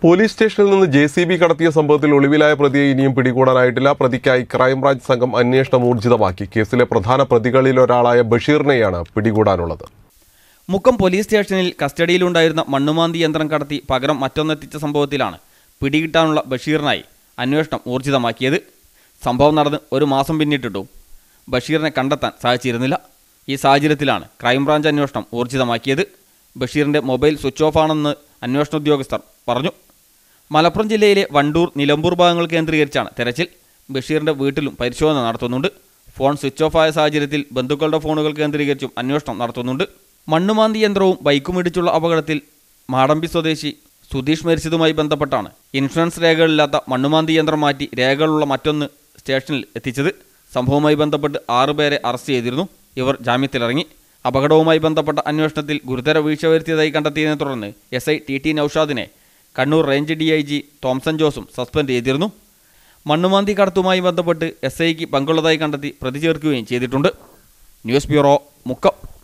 police സ്റ്റേഷനിൽ നിന്ന് J C B കടത്തിയ സംഭവത്തിൽ ഒളിവിലായ പ്രതിയെ ഇനിയും പിടികൂടാനായിട്ടില്ല പ്രതിക്കായി ക്രൈംബ്രാഞ്ച് സംഘം അന്വേഷണം ഊർജിതമാക്കി കേസിലെ പ്രധാന പ്രതികളിലൊരാളായ ബഷീറിനെയാണ് പിടികൂടാനുള്ളത് മുക്കം പോലീസ് സ്റ്റേഷനിൽ കസ്റ്റഡിയിലുണ്ടായിരുന്ന മണ്ണുമാന്തി യന്ത്രം കടത്തി പകരം മറ്റൊന്നെത്തിച്ച സംഭവത്തിലാണ് പിടികിട്ടാനുള്ള ബഷീറിനായി അന്വേഷണം ഊർജിതമാക്കിയത് സംഭവം നടന്ന് ഒരു മാസം പിന്നിട്ടിട്ടും ബഷീറിനെ കണ്ടെത്താൻ സാധിച്ചിരുന്നില്ല ഈ സാഹചര്യത്തിലാണ് ക്രൈംബ്രാഞ്ച് അന്വേഷണം ഊർജിതമാക്കിയത് ബഷീറിന്റെ മൊബൈൽ സ്വിച്ച് ഓഫ് ആണെന്ന് അന്വേഷണ ഉദ്യോഗസ്ഥർ പറഞ്ഞു മലപ്പുറം ജില്ലയിലെ വണ്ടൂർ നിലമ്പൂർ ഭാഗങ്ങൾ കേന്ദ്രീകരിച്ചാണ് തെരച്ചിൽ ബഷീറിന്റെ വീട്ടിലും പരിശോധന നടത്തുന്നുണ്ട് ഫോൺ സ്വിച്ച് ഓഫ് ആയ സാഹചര്യത്തിൽ ബന്ധുക്കളുടെ ഫോണുകൾ കേന്ദ്രീകരിച്ചും അന്വേഷണം നടത്തുന്നുണ്ട് മണ്ണുമാന്തി യന്ത്രവും ബൈക്കും ഇടിച്ചുള്ള അപകടത്തിൽ മാടമ്പി സ്വദേശി സുധീഷ് മരിച്ചതുമായി ബന്ധപ്പെട്ടാണ് ഇൻഷുറൻസ് രേഖകളില്ലാത്ത മണ്ണുമാന്തി യന്ത്രം മാറ്റി രേഖകളുള്ള മറ്റൊന്ന് സ്റ്റേഷനിൽ എത്തിച്ചത് സംഭവവുമായി ബന്ധപ്പെട്ട് ആറുപേരെ അറസ്റ്റ് ചെയ്തിരുന്നു ഇവർ ജാമ്യത്തിലിറങ്ങി അപകടവുമായി ബന്ധപ്പെട്ട അന്വേഷണത്തിൽ ഗുരുതര വീഴ്ച വരുത്തിയതായി കണ്ടെത്തിയതിനെ തുടർന്ന് എസ് ഐ ടി ടി നൌഷാദിനെ Kannur range D I G Thomson ജോസും സസ്പെൻഡ് ചെയ്തിരുന്നു മണ്ണുമാന്തി കടത്തുമായി ബന്ധപ്പെട്ട് എസ് ഐക്ക് പങ്കുള്ളതായി കണ്ടെത്തി പ്രതി ചേർക്കുകയും ചെയ്തിട്ടുണ്ട് ന്യൂസ് ബ്യൂറോ മുക്കം